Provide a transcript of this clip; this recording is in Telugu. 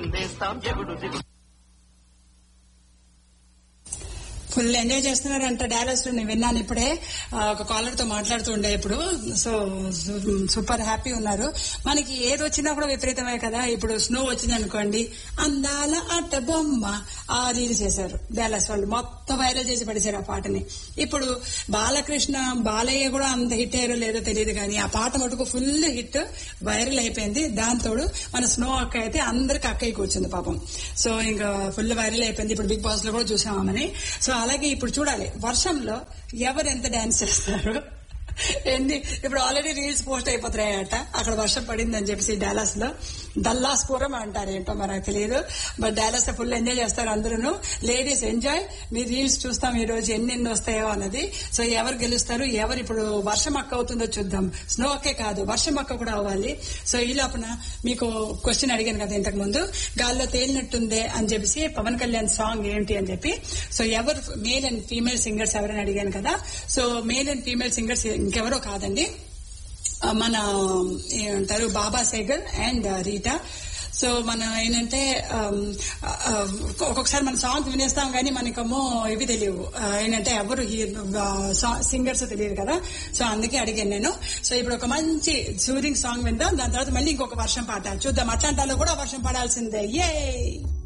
ముందేస్తాం ఎగుడు దిగుడు ఫుల్ ఎంజాయ్ చేస్తున్నారంట డాలస్ లో నేను విన్నాను ఇప్పుడే ఆ, ఒక కాలర్ తో మాట్లాడుతూ ఉండే ఇప్పుడు సో సూపర్ హ్యాపీ ఉన్నారు మనకి ఏది వచ్చినా కూడా విపరీతమే కదా ఇప్పుడు స్నో వచ్చింది అనుకోండి అందాల అట్ట బొమ్మ ఆ రీల్ చేశారు డాలస్ వాళ్ళు మొత్తం వైరల్ చేసి పడేశారు ఆ పాటని ఇప్పుడు బాలకృష్ణ బాలయ్య కూడా అంత హిట్ అయ్యారో లేదో తెలియదు కానీ ఆ పాట మటుకు ఫుల్ హిట్ వైరల్ అయిపోయింది దాంతోడు మన స్నో అక్క అయితే అందరికి అక్కయ్య కూర్చుంది పాపం సో ఇంకా ఫుల్ వైరల్ అయిపోయింది ఇప్పుడు బిగ్ బాస్ లో కూడా చూసాం ఆమెని సో అలాగే ఇప్పుడు చూడాలి వర్షంలో ఎవరు ఎంత డాన్స్ చేస్తారు ఎన్ని ఇప్పుడు ఆల్రెడీ రీల్స్ పోస్ట్ అయిపోతున్నాయట అక్కడ వర్షం పడిందని చెప్పేసి డాలస్ లో డల్లాస్ పురం అంటారు ఏంటో మరి నాకు తెలియదు బట్ డాలస్ లో ఫుల్ ఎంజాయ్ చేస్తారు అందరూ లేడీస్ ఎంజాయ్ మీ రీల్స్ చూస్తాం ఈ రోజు ఎన్ని ఎన్ని వస్తాయో అన్నది సో ఎవరు గెలుస్తారు ఎవరు ఇప్పుడు వర్షం అక్క అవుతుందో చూద్దాం స్నో అక్కే కాదు వర్షం అక్క కూడా అవ్వాలి సో ఈ లోపల మీకు క్వశ్చన్ అడిగాను కదా ఇంతకు ముందు గాల్లో తేలినట్టుందే అని చెప్పేసి పవన్ కళ్యాణ్ సాంగ్ ఏంటి అని చెప్పి సో ఎవరు మేల్ అండ్ ఫీమేల్ సింగర్స్ ఎవరని అడిగాను కదా so male and female singers ఇంకెవరో కాదండి ఆ, మన ఏమంటారు Baba Sehgal and Rita so మన ఏంటంటే ఆమ్, ఆ, ఒక్కొక్కసారి మన సాంగ్ వినేస్తాం కానీ మనకేమో ఇవి తెలియవు ఆ, ఏంటంటే ఎవరు సింగర్స్ తెలియదు కదా సో అందుకే అడిగాను నేను సో ఇప్పుడు ఒక మంచి సూరింగ్ సాంగ్ విందాం దాని తర్వాత మళ్ళీ ఇంకొక వర్షం పాట చూద్దాం అట్లాంటాలో కూడా వర్షం పడాల్సిందే ఏ